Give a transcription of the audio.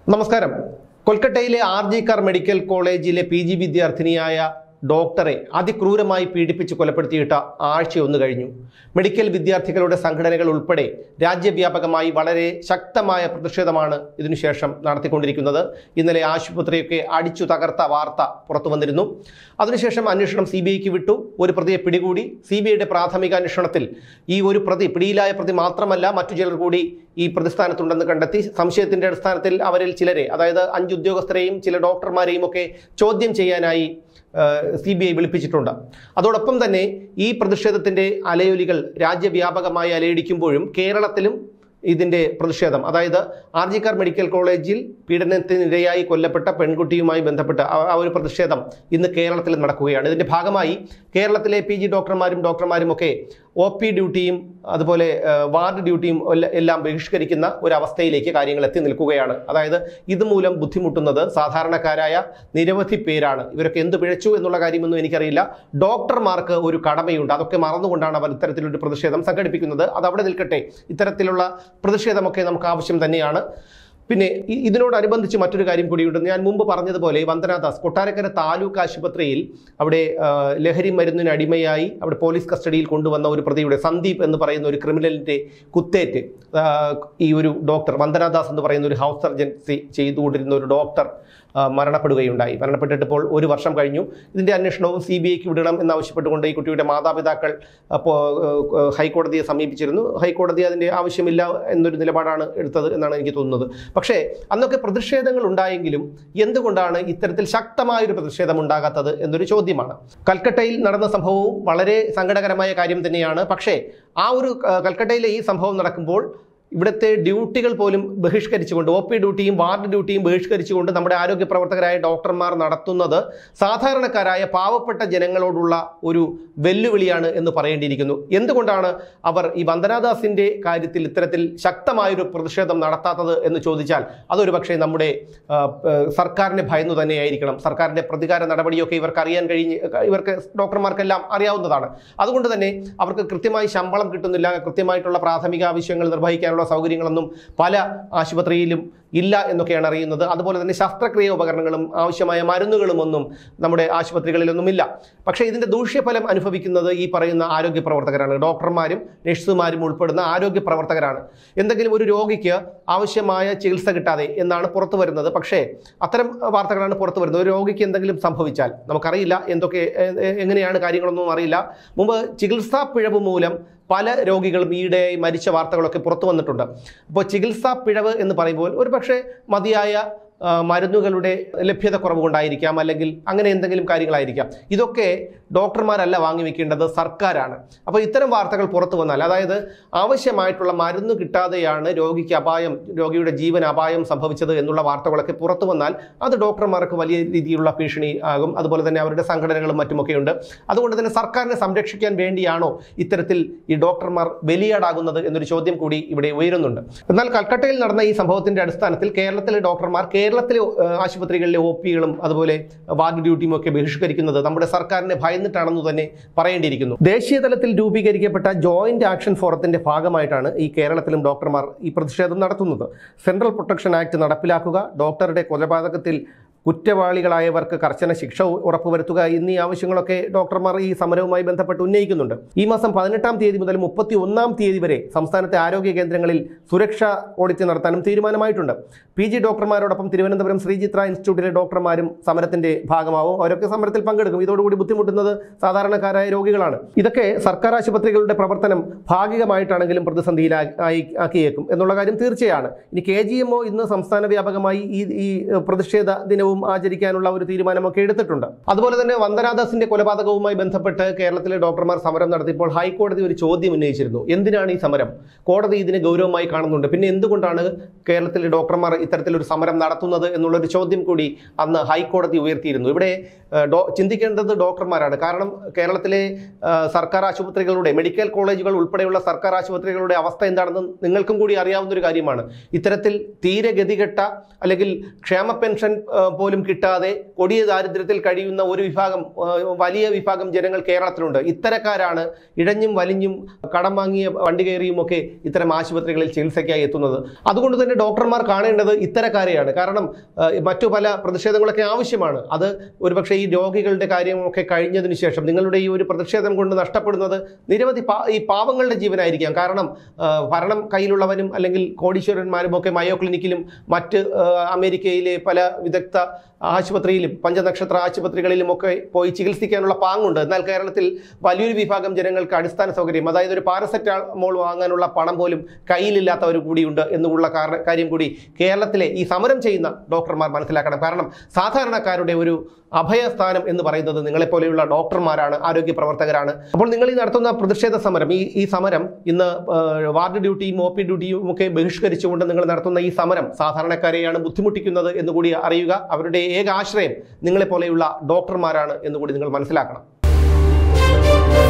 നമസ്കാരം കൊൽക്കത്തയിലെ R G Kar medical കോളേജിലെ പി ജി വിദ്യാർത്ഥിനിയായ ഡോക്ടറെ അതിക്രൂരമായി പീഡിപ്പിച്ച് കൊലപ്പെടുത്തിയിട്ട് ആഴ്ചയൊന്നു കഴിഞ്ഞു മെഡിക്കൽ വിദ്യാർത്ഥികളുടെ സംഘടനകൾ ഉൾപ്പെടെ രാജ്യവ്യാപകമായി വളരെ ശക്തമായ പ്രതിഷേധമാണ് ഇതിനുശേഷം നടത്തിക്കൊണ്ടിരിക്കുന്നത് ഇന്നലെ ആശുപത്രിയൊക്കെ അടിച്ചു തകർത്ത വാർത്ത പുറത്തു വന്നിരുന്നു അതിനുശേഷം അന്വേഷണം സി ബി ഐക്ക് വിട്ടു ഒരു പ്രതിയെ പിടികൂടി സി ബി ഐയുടെ പ്രാഥമിക അന്വേഷണത്തിൽ ഈ ഒരു പ്രതി പിടിയിലായ പ്രതി മാത്രമല്ല മറ്റു ചിലർ കൂടി ഈ പ്രതിസ്ഥാനത്തുണ്ടെന്ന് കണ്ടെത്തി സംശയത്തിന്റെ അടിസ്ഥാനത്തിൽ അവരിൽ ചിലരെ അതായത് അഞ്ച് ഉദ്യോഗസ്ഥരെയും ചില ഡോക്ടർമാരെയും ഒക്കെ ചോദ്യം ചെയ്യാനായി സി ബി ഐ വിളിപ്പിച്ചിട്ടുണ്ട് അതോടൊപ്പം തന്നെ ഈ പ്രതിഷേധത്തിന്റെ അലയൊലികൾ രാജ്യവ്യാപകമായി അലയടിക്കുമ്പോഴും കേരളത്തിലും ഇതിന്റെ പ്രതിഷേധം അതായത് ആർ ജി കാർ മെഡിക്കൽ കോളേജിൽ പീഡനത്തിനിരയായി കൊല്ലപ്പെട്ട പെൺകുട്ടിയുമായി ബന്ധപ്പെട്ട ആ- ആ ഒരു പ്രതിഷേധം ഇന്ന് കേരളത്തിൽ നടക്കുകയാണ് ഇതിന്റെ ഭാഗമായി കേരളത്തിലെ പി ജി ഡോക്ടർമാരും ഡോക്ടർമാരും ഒക്കെ ഒ പി ഡ്യൂട്ടിയും അതുപോലെ ആ, വാർഡ് ഡ്യൂട്ടിയും എല്ല- എല്ലാം ബഹിഷ്കരിക്കുന്ന ഒരു അവസ്ഥയിലേക്ക് കാര്യങ്ങൾ എത്തി നിൽക്കുകയാണ് അതായത് ഇതുമൂലം ബുദ്ധിമുട്ടുന്നത് സാധാരണക്കാരായ നിരവധി പേരാണ് ഇവരൊക്കെ എന്ത് പിഴച്ചു എന്നുള്ള കാര്യമൊന്നും എനിക്കറിയില്ല ഡോക്ടർമാർക്ക് ഒരു കടമയുണ്ട് അതൊക്കെ മറന്നുകൊണ്ടാണ് അവർ ഇത്തരത്തിലൊരു പ്രതിഷേധം സംഘടിപ്പിക്കുന്നത് അത് അവിടെ നിൽക്കട്ടെ ഇത്തരത്തിലുള്ള പ്രതിഷേധമൊക്കെ നമുക്ക് ആവശ്യം തന്നെയാണ് പിന്നെ ഇ- ഇതിനോടനുബന്ധിച്ച് മറ്റൊരു കാര്യം കൂടിയുണ്ട് ഞാൻ മുമ്പ് പറഞ്ഞതുപോലെ വന്ദനാദാസ് കൊട്ടാരക്കര താലൂക്ക് ആശുപത്രിയിൽ അവിടെ ആ, ലഹരി മരുന്നിന് അടിമയായി അവിടെ പോലീസ് കസ്റ്റഡിയിൽ കൊണ്ടുവന്ന ഒരു പ്രതിയുടെ സന്ദീപ് എന്ന് പറയുന്ന ഒരു ക്രിമിനലിന്റെ കുത്തേറ്റ് ആ, ഈ ഒരു ഡോക്ടർ വന്ദനാദാസ് എന്ന് പറയുന്ന ഒരു ഹൗസ് സർജൻസി ചെയ്തുകൊണ്ടിരുന്ന ഒരു ഡോക്ടർ ആ, മരണപ്പെടുകയുണ്ടായി മരണപ്പെട്ടിട്ട് ഇപ്പോൾ ഒരു വർഷം കഴിഞ്ഞു ഇതിന്റെ അന്വേഷണവും സി ബി ഐക്ക് വിടണം എന്നാവശ്യപ്പെട്ടുകൊണ്ട് ഈ കുട്ടിയുടെ മാതാപിതാക്കൾ അപ്പോൾ ഹൈക്കോടതിയെ സമീപിച്ചിരുന്നു ഹൈക്കോടതി അതിന്റെ ആവശ്യമില്ല എന്നൊരു നിലപാടാണ് എടുത്തത് എന്നാണ് എനിക്ക് തോന്നുന്നത് പക്ഷേ അന്നൊക്കെ പ്രതിഷേധങ്ങൾ ഉണ്ടായെങ്കിലും എന്തുകൊണ്ടാണ് ഇത്തരത്തിൽ ശക്തമായൊരു പ്രതിഷേധം ഉണ്ടാകാത്തത് എന്നൊരു ചോദ്യമാണ് കൽക്കട്ടയിൽ നടന്ന സംഭവവും വളരെ സങ്കടകരമായ കാര്യം തന്നെയാണ് പക്ഷേ ആ ഒരു ആ, കൽക്കട്ടയിലെ ഈ സംഭവം നടക്കുമ്പോൾ ഇവിടുത്തെ ഡ്യൂട്ടികൾ പോലും ബഹിഷ്കരിച്ചുകൊണ്ട് ഒ പി ഡ്യൂട്ടിയും വാർഡ് ഡ്യൂട്ടിയും ബഹിഷ്കരിച്ചുകൊണ്ട് നമ്മുടെ ആരോഗ്യ പ്രവർത്തകരായ ഡോക്ടർമാർ നടത്തുന്നത് സാധാരണക്കാരായ പാവപ്പെട്ട ജനങ്ങളോടുള്ള ഒരു വെല്ലുവിളിയാണ് എന്ന് പറയേണ്ടിയിരിക്കുന്നു എന്തുകൊണ്ടാണ് അവർ ഈ വന്ദനാദാസിന്റെ കാര്യത്തിൽ ഇത്തരത്തിൽ ശക്തമായൊരു പ്രതിഷേധം നടത്താത്തത് എന്ന് ചോദിച്ചാൽ അതൊരു പക്ഷേ നമ്മുടെ ആ, ആ, സർക്കാരിനെ ഭയന്നു തന്നെയായിരിക്കണം സർക്കാരിന്റെ പ്രതികാര നടപടിയൊക്കെ ഇവർക്ക് അറിയാൻ കഴിഞ്ഞ് ഇവർക്ക് ഡോക്ടർമാർക്കെല്ലാം അറിയാവുന്നതാണ് അതുകൊണ്ട് തന്നെ അവർക്ക് കൃത്യമായി ശമ്പളം കിട്ടുന്നില്ല കൃത്യമായിട്ടുള്ള പ്രാഥമിക ആവശ്യങ്ങൾ നിർവഹിക്കാനുള്ള സൗകര്യങ്ങളൊന്നും പല ആശുപത്രിയിലും ഇല്ല എന്നൊക്കെയാണ് അറിയുന്നത് അതുപോലെ തന്നെ ശസ്ത്രക്രിയ ഉപകരണങ്ങളും ആവശ്യമായ മരുന്നുകളും ഒന്നും നമ്മുടെ ആശുപത്രികളിലൊന്നും ഇല്ല പക്ഷേ ഇതിന്റെ ദൂഷ്യഫലം അനുഭവിക്കുന്നത് ഈ പറയുന്ന ആരോഗ്യ പ്രവർത്തകരാണ് ഡോക്ടർമാരും നഴ്സുമാരും ഉൾപ്പെടുന്ന ആരോഗ്യ പ്രവർത്തകരാണ് എന്തെങ്കിലും ഒരു രോഗിക്ക് ആവശ്യമായ ചികിത്സ കിട്ടാതെ എന്നാണ് പുറത്തു വരുന്നത് പക്ഷേ അത്തരം വാർത്തകളാണ് പുറത്തു വരുന്നത് ഒരു രോഗിക്ക് എന്തെങ്കിലും സംഭവിച്ചാൽ നമുക്കറിയില്ല എന്തൊക്കെ എ- എ- എങ്ങനെയാണ് കാര്യങ്ങളൊന്നും അറിയില്ല മുമ്പ് ചികിത്സാ പിഴവ് മൂലം പല രോഗികളും ഈയിടെ മരിച്ച വാർത്തകളൊക്കെ പുറത്തു വന്നിട്ടുണ്ട് അപ്പോൾ ചികിത്സാ പിഴവ് എന്ന് പറയുമ്പോൾ ഒരു പക്ഷേ മതിയായ ആ, മരുന്നുകളുടെ ലഭ്യത കുറവ് കൊണ്ടായിരിക്കാം അല്ലെങ്കിൽ അങ്ങനെ എന്തെങ്കിലും കാര്യങ്ങളായിരിക്കാം ഇതൊക്കെ ഡോക്ടർമാരല്ല വാങ്ങി വെക്കേണ്ടത് സർക്കാരാണ് അപ്പോൾ ഇത്തരം വാർത്തകൾ പുറത്തു വന്നാൽ അതായത് ആവശ്യമായിട്ടുള്ള മരുന്ന് കിട്ടാതെയാണ് രോഗിക്ക് അപായം രോഗിയുടെ ജീവൻ അപായം സംഭവിച്ചത് എന്നുള്ള വാർത്തകളൊക്കെ പുറത്തു വന്നാൽ അത് ഡോക്ടർമാർക്ക് വലിയ രീതിയിലുള്ള ഭീഷണി ആകും അതുപോലെ തന്നെ അവരുടെ സംഘടനകളും മറ്റുമൊക്കെ ഉണ്ട് അതുകൊണ്ട് തന്നെ സർക്കാരിനെ സംരക്ഷിക്കാൻ വേണ്ടിയാണോ ഇത്തരത്തിൽ ഈ ഡോക്ടർമാർ ബലിയാടാകുന്നത് എന്നൊരു ചോദ്യം കൂടി ഇവിടെ ഉയരുന്നുണ്ട് എന്നാൽ കൽക്കട്ടയിൽ നടന്ന ഈ സംഭവത്തിന്റെ അടിസ്ഥാനത്തിൽ കേരളത്തിലെ ഡോക്ടർമാർ കേരളത്തിലെ ഏഹ്, ആശുപത്രികളിലെ ഒ പികളും അതുപോലെ വാർഡ് ഡ്യൂട്ടിയും ഒക്കെ ബഹിഷ്കരിക്കുന്നത് നമ്മുടെ സർക്കാരിനെ ഭയന്നിട്ടാണെന്ന് തന്നെ പറയേണ്ടിയിരിക്കുന്നു ദേശീയ തലത്തിൽ രൂപീകരിക്കപ്പെട്ട ജോയിന്റ് ആക്ഷൻ ഫോറത്തിന്റെ ഭാഗമായിട്ടാണ് ഈ കേരളത്തിലും ഡോക്ടർമാർ ഈ പ്രതിഷേധം നടത്തുന്നത് സെൻട്രൽ പ്രൊട്ടക്ഷൻ ആക്ട് നടപ്പിലാക്കുക ഡോക്ടറുടെ കൊലപാതകത്തിൽ കുറ്റവാളികളായവർക്ക് കർശന ശിക്ഷ ഉറപ്പുവരുത്തുക എന്നീ ആവശ്യങ്ങളൊക്കെ ഡോക്ടർമാർ ഈ സമരവുമായി ബന്ധപ്പെട്ട് ഉന്നയിക്കുന്നുണ്ട് ഈ മാസം പതിനെട്ടാം തീയതി മുതൽ മുപ്പത്തി ഒന്നാം തീയതി വരെ സംസ്ഥാനത്തെ ആരോഗ്യ കേന്ദ്രങ്ങളിൽ സുരക്ഷാ ഓഡിറ്റ് നടത്താനും തീരുമാനമായിട്ടുണ്ട് പി ജി ഡോക്ടർമാരോടൊപ്പം തിരുവനന്തപുരം ശ്രീചിത്ര ഇൻസ്റ്റിറ്റ്യൂട്ടിലെ ഡോക്ടർമാരും സമരത്തിന്റെ ഭാഗമാവും അവരൊക്കെ സമരത്തിൽ പങ്കെടുക്കും ഇതോടുകൂടി ബുദ്ധിമുട്ടുന്നത് സാധാരണക്കാരായ രോഗികളാണ് ഇതൊക്കെ സർക്കാർ ആശുപത്രികളുടെ പ്രവർത്തനം ഭാഗികമായിട്ടാണെങ്കിലും പ്രതിസന്ധിയിലായി ആക്കിയേക്കും എന്നുള്ള കാര്യം തീർച്ചയാണ് ഇനി കെ ജി എം ഒ ഇന്ന് സംസ്ഥാന വ്യാപകമായി ഈ ഈ ഏഹ്, പ്രതിഷേധ ദിനവും ആചരിക്കാനുള്ള ഒരു തീരുമാനമൊക്കെ എടുത്തിട്ടുണ്ട് അതുപോലെ തന്നെ വന്ദനാദാസിന്റെ കൊലപാതകവുമായി ബന്ധപ്പെട്ട് കേരളത്തിലെ ഡോക്ടർമാർ സമരം നടത്തിയപ്പോൾ ഹൈക്കോടതി ഒരു ചോദ്യം ഉന്നയിച്ചിരുന്നു എന്തിനാണ് ഈ സമരം കോടതി ഇതിനെ ഗൗരവമായി കാണുന്നുണ്ട് പിന്നെ എന്തുകൊണ്ടാണ് കേരളത്തിലെ ഡോക്ടർമാർ ഇത്തരത്തിലൊരു സമരം നടത്തുന്നത് എന്നുള്ളൊരു ചോദ്യം കൂടി അന്ന് ഹൈക്കോടതി ഉയർത്തിയിരുന്നു ഇവിടെ ഏഹ്, ഡോ ചിന്തിക്കേണ്ടത് ഡോക്ടർമാരാണ് കാരണം കേരളത്തിലെ ഏഹ്, സർക്കാർ ആശുപത്രികളുടെ മെഡിക്കൽ കോളേജുകൾ ഉൾപ്പെടെയുള്ള സർക്കാർ ആശുപത്രികളുടെ അവസ്ഥ എന്താണെന്ന് നിങ്ങൾക്കും കൂടി അറിയാവുന്ന ഒരു കാര്യമാണ് ഇത്തരത്തിൽ തീരെ ഗതികെട്ട അല്ലെങ്കിൽ ക്ഷേമ പെൻഷൻ ഏഹ്, പോലും പോലും കിട്ടാതെ കൊടിയ ദാരിദ്ര്യത്തിൽ കഴിയുന്ന ഒരു വിഭാഗം ആ, വലിയ വിഭാഗം ജനങ്ങൾ കേരളത്തിലുണ്ട് ഇത്തരക്കാരാണ് ഇഴഞ്ഞും വലിഞ്ഞും കടം വാങ്ങിയ വണ്ടി കയറിയും ഒക്കെ ഇത്തരം ആശുപത്രികളിൽ ചികിത്സയ്ക്കായി എത്തുന്നത് അതുകൊണ്ട് തന്നെ ഡോക്ടർമാർ കാണേണ്ടത് ഇത്തരക്കാരെയാണ് കാരണം ആ, മറ്റു പല പ്രതിഷേധങ്ങളൊക്കെ ആവശ്യമാണ് അത് ഒരുപക്ഷെ ഈ രോഗികളുടെ കാര്യമൊക്കെ കഴിഞ്ഞതിന് ശേഷം നിങ്ങളുടെ ഈ ഒരു പ്രതിഷേധം കൊണ്ട് നഷ്ടപ്പെടുന്നത് നിരവധി പാ ഈ പാവങ്ങളുടെ ജീവനായിരിക്കാം കാരണം ആ, ഭരണം കയ്യിലുള്ളവനും അല്ലെങ്കിൽ കോടീശ്വരന്മാരും ഒക്കെ മയോ ക്ലിനിക്കിലും മറ്റ് ആ, അമേരിക്കയിലെ പല വിദഗ്ധ ആശുപത്രിയിലും പഞ്ചനക്ഷത്ര ആശുപത്രികളിലും ഒക്കെ പോയി ചികിത്സിക്കാനുള്ള പാങ്ങുണ്ട് എന്നാൽ കേരളത്തിൽ വലിയൊരു വിഭാഗം ജനങ്ങൾക്ക് അടിസ്ഥാന സൗകര്യം അതായത് ഒരു പാരസെറ്റാമോൾ വാങ്ങാനുള്ള പണം പോലും കയ്യിലില്ലാത്തവർ കൂടിയുണ്ട് എന്നുള്ള കാരണ കാര്യം കൂടി കേരളത്തിലെ ഈ സമരം ചെയ്യുന്ന ഡോക്ടർമാർ മനസ്സിലാക്കണം കാരണം സാധാരണക്കാരുടെ ഒരു അഭയസ്ഥാനം എന്ന് പറയുന്നത് നിങ്ങളെപ്പോലെയുള്ള ഡോക്ടർമാരാണ് ആരോഗ്യ പ്രവർത്തകരാണ് അപ്പോൾ നിങ്ങൾ ഈ നടത്തുന്ന പ്രതിഷേധ സമരം ഈ ഈ സമരം ഇന്ന് ആ, വാർഡ് ഡ്യൂട്ടിയും ഒ പി ഡ്യൂട്ടിയും ഒക്കെ ബഹിഷ്കരിച്ചുകൊണ്ട് നിങ്ങൾ നടത്തുന്ന ഈ സമരം സാധാരണക്കാരെയാണ് ബുദ്ധിമുട്ടിക്കുന്നത് എന്നുകൂടി അറിയുക അവരുടെ ഏക ആശ്രയം നിങ്ങളെപ്പോലെയുള്ള ഡോക്ടർമാരാണ് എന്നുകൂടി നിങ്ങൾ മനസ്സിലാക്കണം